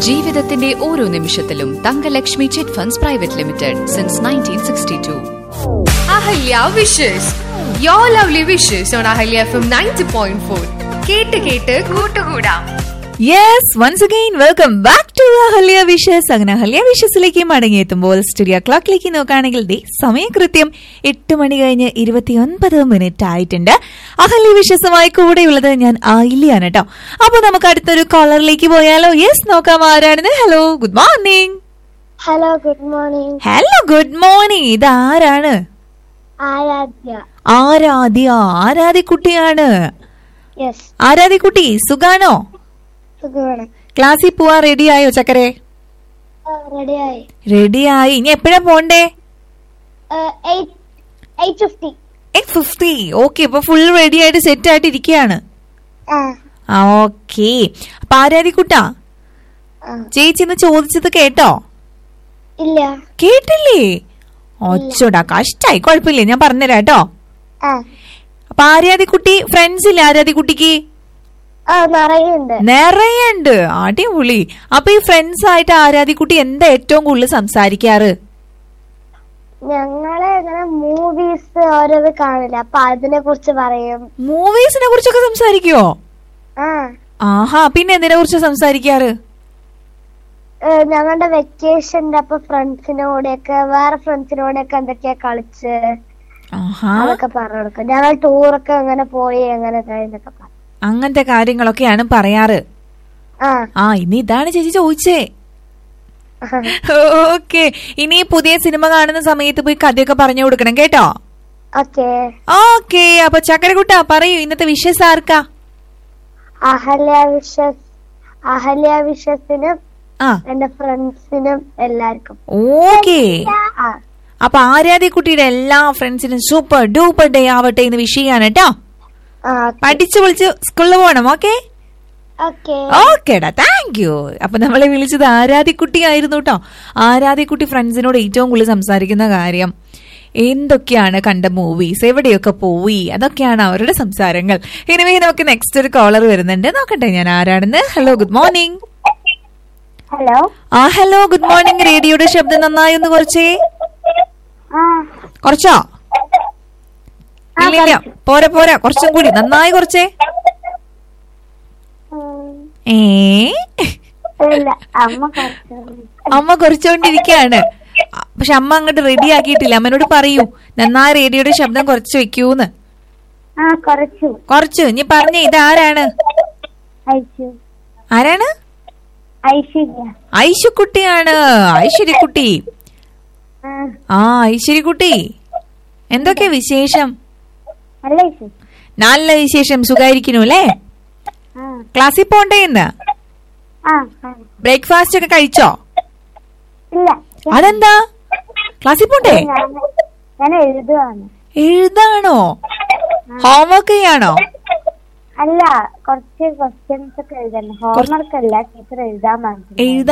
ജീവിതത്തിന്റെ ഓരോ നിമിഷത്തിലും Thangalakshmi chit funds private limited since nineteen sixty two Ahalya wishes your lovely wishes on Ahalya F M ninety point four കേട്ട് കേട്ട് കൂട്ടുകൂടാം yes once again welcome back to Ahalya wishes അങ്ങനെ Ahalya വിഷസിലേക്ക് മടങ്ങിയെത്തുമ്പോൾ studio ക്ലോക്കിലേക്ക് നോക്കുകയാണെങ്കിൽ ദേ സമയം കൃത്യം എട്ട് മണി കഴിഞ്ഞ് ഇരുപത്തിയൊൻപത് മിനിറ്റ് ആയിട്ടുണ്ട് അഹല്യ വിഷസുമായി കൂടെയുള്ളത് ഞാൻ ആയില്യാണ് കേട്ടോ അപ്പൊ നമുക്ക് അടുത്തൊരു കോളറിലേക്ക് പോയാലോ യെസ് നോക്കാം ആരാണെന്ന് hello good morning hello good morning hello good morning ഇത് ആരാണ് ആരാധ്യ ആരാധ്യ ആരാധ്യക്കുട്ടിയാണ് യെസ് ആരാധ്യക്കുട്ടി സുഖാണോ സുഖമാണ് ക്ലാസ്സിൽ പോവാൻ റെഡിയായോ ചക്കരെ റെഡിയായി റെഡിയായി ഇനി എപ്പോഴാ പോണ്ടേ eight fifty eight fifty okay ഇപ്പൊ ഫുൾ റെഡി ആയിട്ട് സെറ്റ് ആയിട്ട് ഇരിക്കുകയാണ് ആ ആ ഓക്കെ അപ്പൊ ആരാധിക്കുട്ടാ ആ. ചേച്ചി ഇന്ന് ചോദിച്ചത് കേട്ടോ ഇല്ല കേട്ടില്ലേ ഒച്ചോടാ കഷ്ടായി കുഴപ്പമില്ല ഞാൻ പറഞ്ഞുതരാം കേട്ടോ ആ അപ്പൊ ആരാധിക്കുട്ടി ഫ്രണ്ട്സ് ഇല്ല ആരാധിക്കുട്ടിക്ക് ആ നിറയുണ്ട് നിറയുണ്ട് അടിപൊളി അപ്പൊ ഈ ഫ്രണ്ട്സ് ആയിട്ട് ആരാധിക്കുട്ടി എന്താ ഏറ്റവും കൂടുതൽ സംസാരിക്കാറ് ഞങ്ങള് ഇങ്ങനെ മൂവീസ് ഓരോന്ന് കാണില്ല അപ്പൊ അതിനെ കുറിച്ച് പറയും മൂവീസിനെ കുറിച്ചൊക്കെ സംസാരിക്കുവോ ആ ആഹാ പിന്നെ എന്തിനെ കുറിച്ച് സംസാരിക്കാറ് ഏ, ഞങ്ങളുടെ വെക്കേഷന്റെ അപ്പൊ ഫ്രണ്ട്സിനോടെയൊക്കെ വേറെ ഫ്രണ്ട്സിനോടെയൊക്കെ എന്തൊക്കെയാ കളിച്ച് ആഹാ അതൊക്കെ പറഞ്ഞു കൊടുക്കും ഞങ്ങൾ ടൂറൊക്കെ അങ്ങനെ പോയി അങ്ങനെ ഇതായെന്നൊക്കെ പറഞ്ഞു അങ്ങനത്തെ കാര്യങ്ങളൊക്കെയാണ് പറയാറ് ആ ആ ഇനി ഇതാണ് ചേച്ചി ചോദിച്ചേ ഓക്കെ ഇനി പുതിയ സിനിമ കാണുന്ന സമയത്ത് പോയി കഥയൊക്കെ പറഞ്ഞു കൊടുക്കണം കേട്ടോ ഓക്കെ ഓക്കെ അപ്പൊ ചക്കരക്കുട്ട പറയൂ ഇന്നത്തെ വിഷസ് ആർക്കാ അഹല്യ വിശ്വസ് അഹല്യ വിശ്വസിനും ആ എന്റെ ഫ്രണ്ട്സിനും എല്ലാവർക്കും ഓക്കെ ആ അപ്പൊ ആരാധ്യക്കുട്ടിയുടെ എല്ലാ ഫ്രണ്ട്സിനും സൂപ്പർ ഡൂപ്പർ ഡേ ആവട്ടെ എന്ന് വിഷയാണ് കേട്ടോ ആ പഠിച്ചു വിളിച്ച് സ്കൂളിൽ പോകണം ഓക്കെ ഓക്കെ ഓക്കേടാ താങ്ക് യു അപ്പൊ നമ്മളെ വിളിച്ചത് ആരാധ്യക്കുട്ടി ആയിരുന്നു കേട്ടോ ആരാധ്യക്കുട്ടി ഫ്രണ്ട്സിനോട് ഏറ്റവും കൂടുതൽ സംസാരിക്കുന്ന കാര്യം എന്തൊക്കെയാണ് കണ്ട മൂവീസ് എവിടെയൊക്കെ പോയി അതൊക്കെയാണ് അവരുടെ സംസാരങ്ങൾ ഇനിമേ നമുക്ക് നെക്സ്റ്റ് ഒരു കോളർ വരുന്നുണ്ട് നോക്കട്ടെ ഞാൻ ആരാണെന്ന് ഹലോ ഗുഡ് മോർണിംഗ് ഹലോ ആ ഹലോ ഗുഡ് മോർണിംഗ് റേഡിയോയുടെ ശബ്ദം നന്നായി ഒന്ന് കുറച്ചേ ആ കുറച്ചോ ഇല്ല ഇല്ല പോരാ പോരാ കുറച്ചും കൂടി നന്നായി കുറച്ചേ ഉം, ഏ ഇല്ല അമ്മ കുറച്ച് അമ്മ കുറച്ചുകൊണ്ടിരിക്കുകയാണ് അ, പക്ഷെ അമ്മ അങ്ങോട്ട് റെഡി ആക്കിയിട്ടില്ല അമ്മനോട് പറയൂ നന്നായി റേഡിയോയുടെ ശബ്ദം കുറച്ച് വെക്കൂന്ന് ആ കുറച്ചു കുറച്ചു ഇനി പറഞ്ഞേ ഇത് ആരാണ് അയച്ചു ആരാണ് ഐശ്വര്യ ഐശുക്കുട്ടിയാണ് ഐശ്വര്യക്കുട്ടി ആ ആ ഐശ്വര്യക്കുട്ടി എന്തൊക്കെ വിശേഷം നല്ല ഐശ്വര്യ നല്ല വിശേഷം സുഖായിരിക്കുന്നു അല്ലേ ആ ക്ലാസ്സിൽ പോണ്ടേ ഇന്ന് ആ ആ. ബ്രേക്ക്ഫാസ്റ്റ് ഒക്കെ കഴിച്ചോ ഇല്ല അതെന്താ ക്ലാസ്സിൽ പോണ്ടേ ഞാൻ ഞാൻ എഴുതുവാണ് എഴുതാണോ ഹോംവർക്ക് ചെയ്യാണോ അല്ല കുറച്ച് ക്വസ്റ്റ്യൻസ് ഒക്കെ എഴുതണം ഹോംവർക്ക് അല്ല ടീച്ചർ എഴുതാൻ പറഞ്ഞു എഴുതാൻ